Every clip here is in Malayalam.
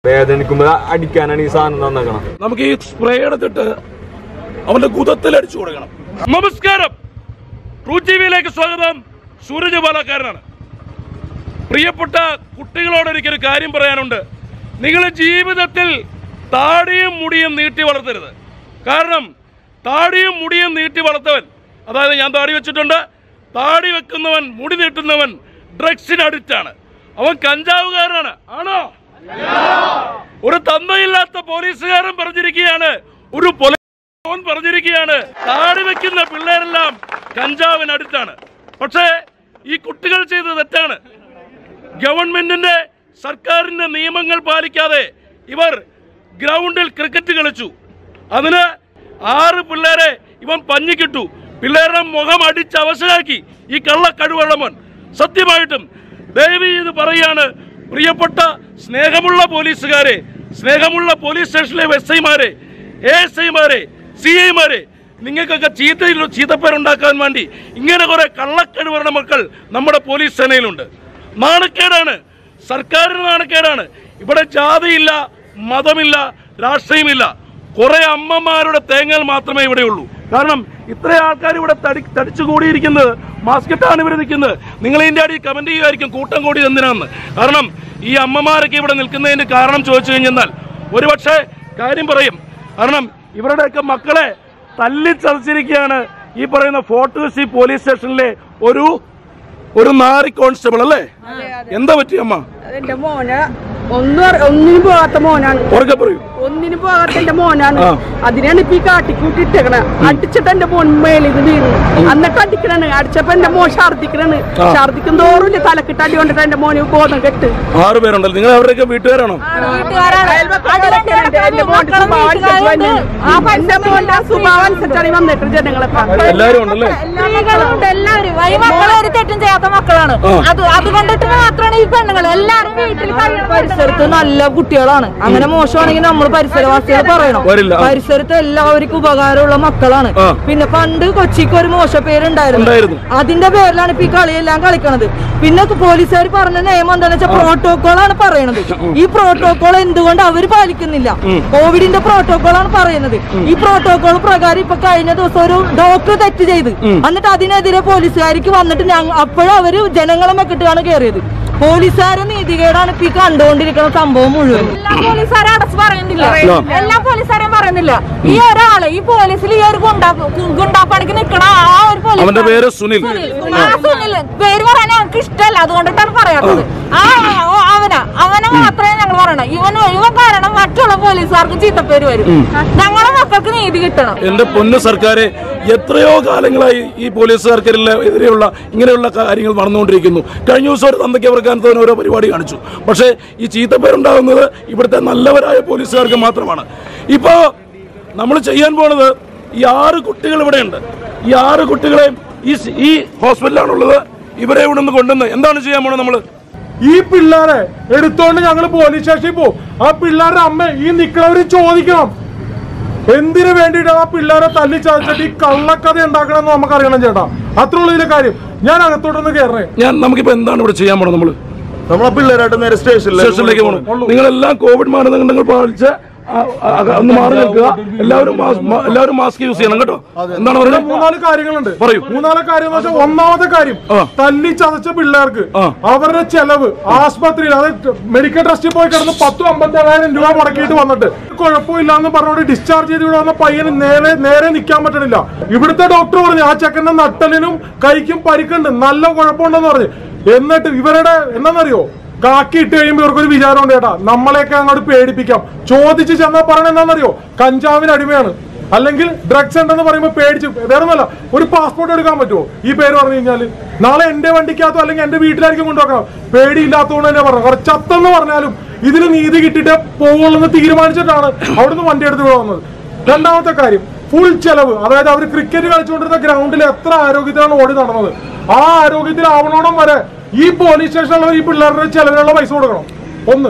വേദനിക്കുമ്പോ അടിക്കാനാണ് ഈ സാധനം തന്നേക്കണം നമുക്ക് ഈ സ്പ്രേ എടുത്തിട്ട് അവന്റെ കുതത്തിൽ അടിച്ചു കൊടുക്കണം നമസ്കാരം ട്രൂ ടിവിയിലേക്ക് സ്വാഗതം സൂരജ് പാലക്കാരനാണ് പ്രിയപ്പെട്ട കുട്ടികളോട് എനിക്കൊരു കാര്യം പറയാനുണ്ട് നിങ്ങൾ ജീവിതത്തിൽ താടിയും മുടിയും നീട്ടി വളർത്തരുത് കാരണം താടിയും മുടിയും നീട്ടി വളർത്തവൻ അതായത് ഞാൻ താടി വെച്ചിട്ടുണ്ട് താടി വെക്കുന്നവൻ മുടി നീട്ടുന്നവൻ ഡ്രഗ്സിന് അഡിക്റ്റാണ് അവൻ കഞ്ചാവുകാരനാണ് ആണോ ഒരു തന്തയില്ലാത്ത പോലീസുകാരൻ പറഞ്ഞിരിക്കുകയാണ് ഒരു പൊല അവൻ പറഞ്ഞിരിക്കുകയാണ് താടി വെക്കുന്ന പിള്ളേരെല്ലാം കഞ്ചാവിന് അടുത്താണ് പക്ഷേ ഈ കുട്ടികൾ ചെയ്തത് തെറ്റാണ് ഗവൺമെന്റിന്റെ സർക്കാരിന്റെ നിയമങ്ങൾ പാലിക്കാതെ ഇവർ ഗ്രൗണ്ടിൽ ക്രിക്കറ്റ് കളിച്ചു അതിന് ആറ് പിള്ളേരെ ഇവൻ പഞ്ഞിക്കിട്ടു പിള്ളേരുടെ മുഖം അടിച്ച് അവശരാക്കി ഈ കള്ളക്കഴുവള്ളമൻ സത്യമായിട്ടും ദയവ് ചെയ്ത് പറയാണ് പ്രിയപ്പെട്ട സ്നേഹമുള്ള പോലീസുകാരെ സ്നേഹമുള്ള പോലീസ് സ്റ്റേഷനിലെ എസ് ഐമാരെ എ എസ് ഐമാരെ സി ഐമാരെ നിങ്ങൾക്കൊക്കെ ചീത്ത ചീത്തപ്പേരുണ്ടാക്കാൻ വേണ്ടി ഇങ്ങനെ കുറെ കള്ളക്കഴുവരുടെ മക്കൾ നമ്മുടെ പോലീസ് സേനയിലുണ്ട് നാണക്കേടാണ് സർക്കാരിന് നാണക്കേടാണ് ഇവിടെ ജാതിയില്ല മതമില്ല രാഷ്ട്രീയമില്ല കുറെ അമ്മമാരുടെ തേങ്ങൽ മാത്രമേ ഇവിടെ ഉള്ളൂ കാരണം ഇത്ര ആൾക്കാർ ഇവിടെ തടി തടിച്ചു കൂടിയിരിക്കുന്നത് മാസ്കറ്റാണ് ഇവർ നിൽക്കുന്നത് നിങ്ങൾ ഇതിന്റെ അടി കമന്റ് ചെയ്യുമായിരിക്കും കൂട്ടം കൂടി എന്തിനാന്ന് കാരണം ഈ അമ്മമാരൊക്കെ ഇവിടെ നിൽക്കുന്നതിന്റെ കാരണം ചോദിച്ചു കഴിഞ്ഞാൽ ഒരുപക്ഷെ കാര്യം പറയും കാരണം ഇവരുടെയൊക്കെ മക്കളെ തല്ലി ചതച്ചിരിക്കുകയാണ് ഈ പറയുന്ന ഫോർട്ട് കൊച്ചി പോലീസ് സ്റ്റേഷനിലെ ഒരു ഒരു നാരി കോൺസ്റ്റബിൾ അല്ലേ എന്താ പറ്റി അമ്മ എന്റെ മോന് ഒന്നും അറി- ഒന്നിനും പോകാത്ത മോനാണ് ഉറക്കെ പറയൂ ഒന്നിനും പോകാത്ത എന്റെ മോനാണ് ആ. അതിനാണ് ഇപ്പൊ ഈ കാട്ടിക്കൂട്ടി ഇട്ടേക്കണ അടിച്ചിട്ട് എന്റെ മോൻ മേലിൽ നിന്ന് വീണു എന്നിട്ട് അടിക്കണാണ് അടിച്ചപ്പോ എന്റെ മോൻ ഛർദിക്കണാണ് ആ. ഛർദിക്കും തോറും ഇല്ലേ തലക്കിട്ട് അടി കൊണ്ടിട്ട് എന്റെ മോന് ബോധം കെട്ട് ആറ് പേരുണ്ടല്ലോ നിങ്ങൾ അവരുടെയൊക്കെ വീട്ടുകാരാണോ അയൽവക്കക്കാരൊക്കെ എന്റെ മോന്റെ സ്വഭാവം അനുസരിച്ച് വന്നെയാണ്. എന്റെ മോന്റെ സ്വഭാവം അനുസരിച്ചാണ് ഈ വന്നേക്കുന്നത് ജനങ്ങളൊക്കെ എല്ലാരും ഉണ്ടല്ലേ സ്ത്രീകളുണ്ട് എല്ലാവരും ഈ മക്കളെ ഒരു തെറ്റും ചെയ്യാത്ത മക്കളാണ് ആ. അത് അത് കണ്ടിട്ട് മാത്രമാണ് ഈ പെണ്ണുങ്ങൾ എല്ലാരും വീട്ടിൽ പരിസരത്ത് നല്ല കുട്ടികളാണ് അങ്ങനെ മോശമാണെങ്കിൽ നമ്മൾ പരിസരവാസികൾ പറയണം വരില്ല. ആ. പരിസരത്ത് എല്ലാവർക്കും ഉപകാരമുള്ള മക്കളാണ് ആ. പിന്നെ പണ്ട് കൊച്ചിക്ക് ഒരു മോശപ്പേരുണ്ടായിരുന്നു ഉണ്ടായിരുന്നു. അതിന്റെ പേരിലാണ് ഇപ്പൊ ഈ കളിയെല്ലാം കളിക്കണത് പിന്നെ പോലീസുകാർ പറഞ്ഞ നിയമം എന്താണെന്ന് വെച്ചാൽ പ്രോട്ടോകോൾ ആണ് പറയണത് ഈ പ്രോട്ടോകോൾ എന്തുകൊണ്ട് അവർ പാലിക്കുന്നില്ല കോവിഡിന്റെ പ്രോട്ടോകോൾ ആണ് പറയുന്നത് ഈ പ്രോട്ടോകോൾ പ്രകാരം ഇപ്പൊ കഴിഞ്ഞ ദിവസം ഒരു ഡോക്ടർ തെറ്റ് ചെയ്ത് എന്നിട്ട് അതിനെതിരെ പോലീസുകാർക്ക് വന്നിട്ട് ഞങ്ങ അപ്പോഴും അവര് ജനങ്ങളെ മെക്കിട്ടാണ് കയറിയത് പോലീസുകാരെ നീതികേടാണ് ഇപ്പൊ ഈ കണ്ടുകൊണ്ടിരിക്കുന്ന സംഭവം മുഴുവൻ എല്ലാ പോലീസുകാരും അടച്ചു പറയുന്നില്ല എല്ലാ പോലീസുകാരെയും പറയുന്നില്ല ഈ ഒരാള് ഈ പോലീസിൽ ഈ ഒരു ഗുണ്ടാ ഗുണ്ടാപ്പണിക്ക് നിക്കണ ആ ഒരു പോലീസ് അവന്റെ പേര് സുനിൽ ആ സുനിൽ പേര് പറയാൻ ഞങ്ങൾക്ക് ഇഷ്ടമല്ല അതുകൊണ്ടിട്ടാണ് പറയാത്തത് ആ ഓ, അവനാ അവനെ മാത്രമേ ഞങ്ങൾ പറയണം ഇവൻ ഇവൻ കാരണം മറ്റുള്ള പോലീസുകാർക്ക് ചീത്തപ്പേര് വരും ഞങ്ങളെ മക്കൾക്ക് നീതി കിട്ടണം എന്റെ പൊന്നു സർക്കാരെ എത്രയോ കാലങ്ങളായി ഈ പോലീസുകാർക്കെല്ലാം എതിരെയുള്ള ഇങ്ങനെയുള്ള കാര്യങ്ങൾ നടന്നുകൊണ്ടിരിക്കുന്നു കഴിഞ്ഞ ദിവസം ഒരു തന്തയ്ക്ക് അവർക്കാനത്തവന് ഓരോ പരിപാടി കാണിച്ചു പക്ഷേ ഈ ചീത്തപ്പേരുണ്ടാകുന്നത് ഇവിടുത്തെ നല്ലവരായ പോലീസുകാർക്ക് മാത്രമാണ് ഇപ്പോ നമ്മൾ ചെയ്യാൻ പോണത് ഈ ആറ് കുട്ടികൾ ഇവിടെയുണ്ട് ഈ ആറ് കുട്ടികളെ ഈ സി- ഈ ഹോസ്പിറ്റലാണുള്ളത് ഇവരെ ഇവിടെ നിന്ന് കൊണ്ടുവന്ന് എന്താണ് ചെയ്യാൻ പോണത് നമ്മള് ഈ പിള്ളേരെ എടുത്തോണ്ട് ഞങ്ങൾ പോലീസ് സ്റ്റേഷനിൽ പോകും ആ പിള്ളേരുടെ അമ്മ ഈ നിക്കണവര് ചോദിക്കണം എന്തിനു വേണ്ടിയിട്ടാണ് ആ പിള്ളേരെ തല്ലി ചതച്ചിട്ട് ഈ കള്ളക്കഥ ഉണ്ടാക്കണമെന്ന് നമുക്ക് അറിയണം ചേട്ടാ അത്ര ഉള്ള ഇതിലെ കാര്യം ഞാൻ അകത്തോട്ടൊന്ന് കയറണേ ഞാൻ നമുക്കിപ്പോ എന്താണ് ഇവിടെ ചെയ്യാൻ പോണത് നമ്മള് നമ്മളെ പിള്ളേരായിട്ട് നേരെ സ്റ്റേഷനിലേക്ക് പോകണം നിങ്ങളെല്ലാം കോവിഡ് മാനദണ്ഡങ്ങൾ പാലിച്ച് ആ, ആ, ആ, ഒന്ന് മാറി നിൽക്കുക എല്ലാവരും മാസ്- മാ- എല്ലാവരും മാസ്ക് യൂസ് ചെയ്യണം കേട്ടോ എന്താണ് ഇവിടെ പറയുന്നത് മൂന്നാല് കാര്യങ്ങളുണ്ട് പറയൂ. മൂന്നാല് കാര്യം എന്ന് വെച്ചാൽ ഒന്നാമത്തെ കാര്യം ആ. തല്ലി ചതച്ച പിള്ളേർക്ക് ആ. അവരുടെ ചെലവ് ആസ്പത്രിയിൽ അതായത് മെഡിക്കൽ ട്രസ്റ്റിൽ പോയി കിടന്ന് പത്തും അമ്പത്തേഴായിരം രൂപ മുടക്കിയിട്ട് വന്നിട്ട് കുഴപ്പമില്ല എന്ന് പറഞ്ഞുകൊണ്ട് ഡിസ്ചാർജ് ചെയ്ത് ഇവിടെ വന്ന പയ്യന് നേരെ നേരെ നിൽക്കാൻ പറ്റണില്ല ഇവിടുത്തെ ഡോക്ടർ പറഞ്ഞു ആ ചെക്കന്റെ നട്ടലിനും കൈക്കും പരിക്കുണ്ട് നല്ല കുഴപ്പമുണ്ടെന്ന് പറഞ്ഞു എന്നിട്ട് ഇവരുടെ എന്താണെന്നറിയോ കാക്കി ഇട്ട് കഴിയുമ്പോൾ ഇവർക്കൊരു വിചാരമുണ്ട് ചേട്ടാ നമ്മളെയൊക്കെ അങ്ങോട്ട് പേടിപ്പിക്കാം ചോദിച്ച് ചെന്നാൽ പറയണ എന്താണെന്നറിയോ കഞ്ചാവിന് അടിമയാണ് അല്ലെങ്കിൽ ഡ്രഗ്സ് ഉണ്ടെന്ന് പറയുമ്പോൾ പേടിച്ച് വേറെ ഒന്നല്ല ഒരു പാസ്പോർട്ട് എടുക്കാൻ പറ്റുമോ ഈ പേര് പറഞ്ഞു കഴിഞ്ഞാല് നാളെ എന്റെ വണ്ടിക്കകത്തോ അല്ലെങ്കിൽ എന്റെ വീട്ടിലായിരിക്കും കൊണ്ടുവക്കണം പേടിയില്ലാത്തതുകൊണ്ട് തന്നെ പറഞ്ഞു കുറച്ച് ചത്തെന്ന് പറഞ്ഞാലും ഇതിന് നീതി കിട്ടിയിട്ട് പോകുള്ളെന്ന് തീരുമാനിച്ചിട്ടാണ് അവിടുന്ന് വണ്ടി എടുത്ത് ഇവിടെ വന്നത് രണ്ടാമത്തെ കാര്യം ഫുൾ ചെലവ് അതായത് അവർ ക്രിക്കറ്റ് കളിച്ചുകൊണ്ടിരുന്ന ഗ്രൗണ്ടിൽ എത്ര ആരോഗ്യത്തിലാണ് ഓടി നടന്നത് ആ ആരോഗ്യത്തിലാവണോളം വരെ ഈ പോലീസ് സ്റ്റേഷനിലുള്ള ഈ പിള്ളേരുടെ ചെലവിനുള്ള പൈസ കൊടുക്കണം ഒന്ന്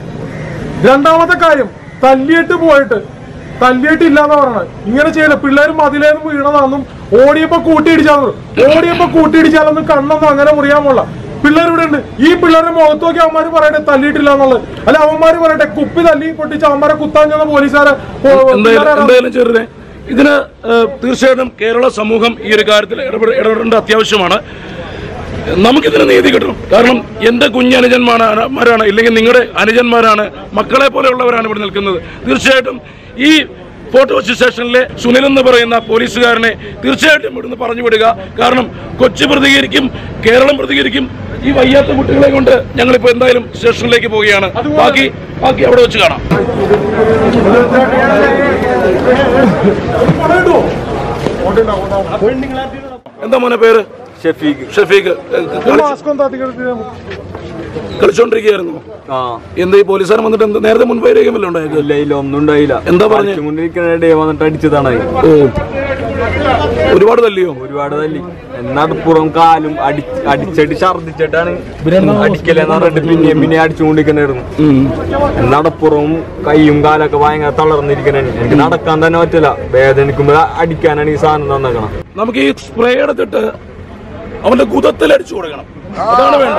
രണ്ടാമത്തെ കാര്യം തല്ലിയിട്ട് പോയിട്ട് തല്ലിയിട്ട് ഇല്ലാന്ന് പറയണത് ഇങ്ങനെ ചെയ്യല പിള്ളേർ മതിലേന്ന് വീണതാണെന്നും ഓടിയപ്പോ കൂട്ടിയിടിച്ചാന്ന് ഓടിയപ്പോ കൂട്ടിയിടിച്ചാലൊന്നും കണ്ണൊന്നും അങ്ങനെ മുറിയാൻ പോല പിള്ളേർ ഇവിടെ ഉണ്ട് ഈ പിള്ളേരുടെ മുഖത്ത് നോക്കി അവന്മാര് പറയട്ടെ തല്ലിയിട്ടില്ല എന്നുള്ളത് അല്ല അവന്മാര് പറയട്ടെ കുപ്പി തല്ലി പൊട്ടിച്ച് അവന്മാരെ കുത്താൻ ചെന്ന പോലീസുകാരെ എന്തായാലും എന്തായാലും ചെറുതെ ഇതിന് ഏഹ്, തീർച്ചയായിട്ടും കേരള സമൂഹം ഈ ഒരു കാര്യത്തിൽ ഇടപെട ഇടപെടേണ്ട അത്യാവശ്യമാണ് നമുക്കിതിന് നീതി കിട്ടണം കാരണം എന്റെ കുഞ്ഞനുജന്മാരാണ് ഇല്ലെങ്കിൽ നിങ്ങളുടെ അനുജന്മാരാണ് മക്കളെ പോലെയുള്ളവരാണ് ഇവിടെ നിൽക്കുന്നത് തീർച്ചയായിട്ടും ഈ ഫോർട്ട് കൊച്ചി സ്റ്റേഷനിലെ സുനിൽ എന്ന് പറയുന്ന പോലീസുകാരനെ തീർച്ചയായിട്ടും ഇവിടുന്ന് പറഞ്ഞു വിടുക കാരണം കൊച്ചി പ്രതികരിക്കും കേരളം പ്രതികരിക്കും ഈ വയ്യാത്ത കുട്ടികളെ കൊണ്ട് ഞങ്ങളിപ്പോൾ എന്തായാലും സ്റ്റേഷനിലേക്ക് പോവുകയാണ് ബാക്കി ബാക്കി അവിടെ വെച്ച് കാണാം എന്താ മോനെ പേര് ഷെഫീഖ് ഷഫീഖ് കളി- മാസ്ക് ഒന്ന് താത്തി കിടത്തി. കളിച്ചോണ്ടിരിക്കുകയായിരുന്നു ആ എന്താ ഈ പോലീസുകാരൻ വന്നിട്ട് എന്താ നേരത്തെ മുൻപ് രേഖമല്ലോ ഉണ്ടായത് ഇല്ല ഇല്ല ഒന്നും ഉണ്ടായില്ല എന്താ പറഞ്ഞേ? കളിച്ചുകൊണ്ടിരിക്കുന്ന ഡേ വന്നിട്ട് അടിച്ചതാണ് ഓ ഒരുപാട് തല്ലിയോ ഒരുപാട് തല്ലി എന്നാ പുറം കാലും അടി അടിച്ചിട്ട് ഛർദിച്ചിട്ടാണ് അടിക്കലെന്ന് പറഞ്ഞിട്ട് പിന്നെയും പിന്നെ അടിച്ചുകൊണ്ടിരിക്കണായിരുന്നു എന്നാടെ പുറവും കൈയും കാലൊക്കെ ഭയങ്കര തളർന്നിരിക്കണേ എനിക്ക് നടക്കാൻ തന്നെ പറ്റില്ല വേദനിക്കുമ്പോ അടിക്കാനാണ് ഈ സാധനം തന്നേക്കണം നമുക്ക് ഈ സ്പ്രേ എടുത്തിട്ട് അവന്റെ കുതത്തിൽ അടിച്ചു കൊടുക്കണം അതാണ് വേണ്ട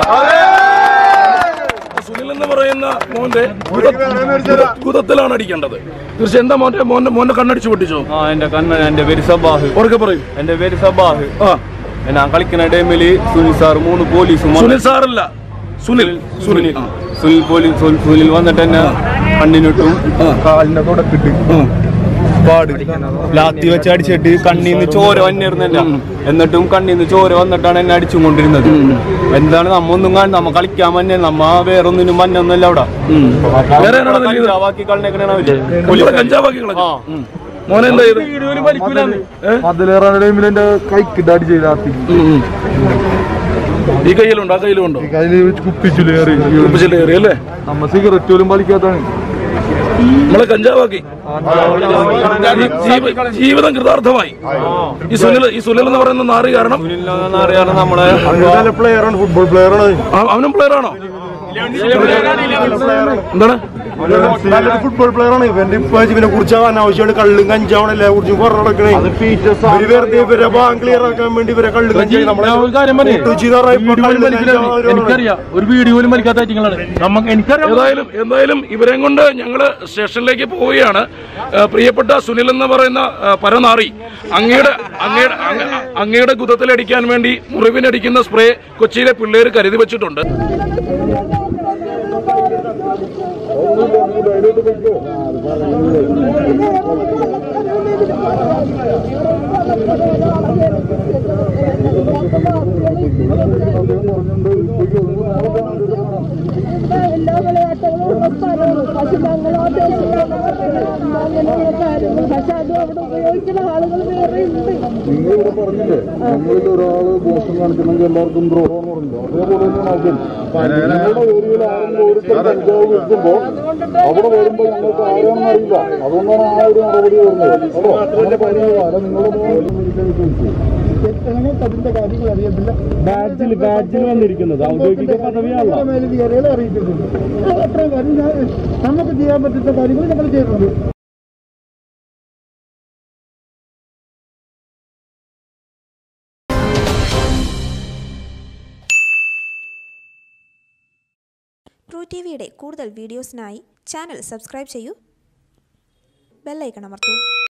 സുനിൽ എന്ന് പറയുന്ന മോന്റെ കുത- കുത- കുതത്തിലാണ് അടിക്കേണ്ടത് തീർച്ചയായും എന്താ മോന്റെ മോന്റെ മോന്റെ കണ്ണടിച്ചു പൊട്ടിച്ചോ ആ എന്റെ കണ്ണൻ എന്റെ പേര് സബാഹ് ഉറക്കെ പറയും എന്റെ പേര് സബാഹ് ആ ഞാൻ കളിക്കുന്ന ടൈമില് സുനിൽ സാർ മൂന്ന് പോലീസും വന്ന് സുനിൽ സാറല്ല സുനിൽ സുനിൽ ആ. സുനിൽ പോലീസ് സുനിൽ- സുനിൽ വന്നിട്ട് എന്നെ കണ്ണിനിട്ടും കാലിന്റെ തുടക്കിട്ട് പാട് ലാത്തി വെച്ച് അടിച്ചിട്ട് കണ്ണീന്ന് ചോര വന്നിരുന്നു എന്റെ എന്നിട്ടും കണ്ണീന്ന് ചോര വന്നിട്ടാണ് എന്നെ അടിച്ചും കൊണ്ടിരുന്നത് എന്താണ് നമ്മ ഒന്നും കാണും നമ്മ കളിക്കാൻ മഞ്ഞ നമ്മ വേറൊന്നിനും മഞ്ഞൊന്നുമല്ല അവിടെ വേറെ ആരാണ് തല്ലിയത്? കഞ്ചാവാക്കി കളഞ്ഞേക്കണ അവര് ഇവിടെ കഞ്ചാവാക്കി കളഞ്ഞു ആ. ഉം. മോനെ എന്താ ചെയ്ത് അതിലേറെ ടൈമിൽ എന്റെ കൈക്ക് ഇതാടി ചെയ്ത ആത്തി ഈ കയ്യിലുണ്ടോ ആ കയ്യിലുണ്ടോ കയ്യില് വെച്ച് കുപ്പിച്ചില്ല കയറി ഉപ്പിച്ചിട്ട് കയറി അല്ലേ നമ്മ സിഗരറ്റ് പോലും വലിക്കാത്താണ് നമ്മളെ കഞ്ചാവാക്കി ജീ- ജീവ- ജീവിതം കൃതാർത്ഥമായി ഈ സുനിൽ ഈ സുനിൽ എന്ന് പറയുന്ന നാറി കാരണം സുനിലിനെ അറിയാതെ നമ്മളെ പ്ലെയർ ആണ് ഫുട്ബോൾ പ്ലെയർ ആണ് ആ- അവനും പ്ലെയർ ആണോ എന്താണ് നല്ലൊരു ഫുട്ബോൾ പ്ലെയർ ആണ് ഇവന്റെ ഇപ്പൊ ഇവനെ കുറിച്ച് അനാവശ്യമാണ് കള്ളും കഞ്ചാവണം എല്ലാ കുറിച്ചും പറഞ്ഞു നടക്കണേ ഇവര് വെറുതെ ഇവരെ ബാങ്ക് ക്ലിയർ ആക്കാൻ വേണ്ടി ഇവരെ കള്ളു കഞ്ചാവ് നമ്മളെ എനിക്കറിയാം ഒരു വീഡിയോ പോലും വലിക്കാത്ത ഐറ്റങ്ങളാണ് നമുക്ക് എനിക്കറിയാം ഏതായാലും എന്തായാലും ഇവരെയും കൊണ്ട് ഞങ്ങൾ സ്റ്റേഷനിലേക്ക് പോവുകയാണ് ആ, പ്രിയപ്പെട്ട സുനിൽ എന്ന് പറയുന്ന ആ, പരനാറി അങ്ങയുടെ അങ്ങയുടെ അങ്ങ- അങ്ങയുടെ കുതത്തിലടിക്കാൻ വേണ്ടി മുറിവിനടിക്കുന്ന സ്പ്രേ കൊച്ചിയിലെ പിള്ളേർ കരുതി വെച്ചിട്ടുണ്ട് എല്ലാ വിളയാട്ടങ്ങളും ഉറപ്പായിരുന്നു പക്ഷെ ഞങ്ങൾ ആ ദേശത്താണ് അങ്ങനെയുള്ള കാര്യങ്ങൾ പക്ഷെ അത് അവിടെ ഉപയോഗിക്കുന്ന ആളുകൾ വേറെ ഉണ്ട് നിങ്ങളിവിടെ പറഞ്ഞില്ലേ നമ്മളിൽ ഒരാള് ദോഷം കാണിക്കണമെങ്കിൽ എല്ലാവർക്കും ദ്രോഹം പറഞ്ഞില്ല അതേപോലെ തന്നെയാണ് ഞങ്ങളുടെ ഏരിയയിൽ ആരെങ്കിലും ഒരുത്തർ കഞ്ചാവ് വിൽക്കുമ്പോ അവിടെ വരുമ്പോ ഞങ്ങൾക്ക് ആരാണെന്ന് അറിയില്ല അതുകൊണ്ടാണ് ആ ഒരു നടപടി വരുന്നത് കേട്ടോ അങ്ങനെ പറയുന്നതല്ല നിങ്ങളുടെ അതിന്റെ കാര്യങ്ങൾ അറിയത്തില്ല ബാഡ്ജിൽ ബാഡ്ജിൽ വന്നിരിക്കുന്നത് ഔദ്യോഗിക പദവിയാണല്ലോ അറിയിച്ചിട്ടുണ്ട് അത്രയും കാര്യം ഞാൻ നമുക്ക് ചെയ്യാൻ പറ്റുന്ന കാര്യങ്ങൾ ഞങ്ങൾ ചെയ്തിട്ടുണ്ട് ട്രൂ ടി വിയുടെ കൂടുതൽ വീഡിയോസിനായി ചാനൽ സബ്സ്ക്രൈബ് ചെയ്യൂ ബെല്ലൈക്കൺ അമർത്തൂ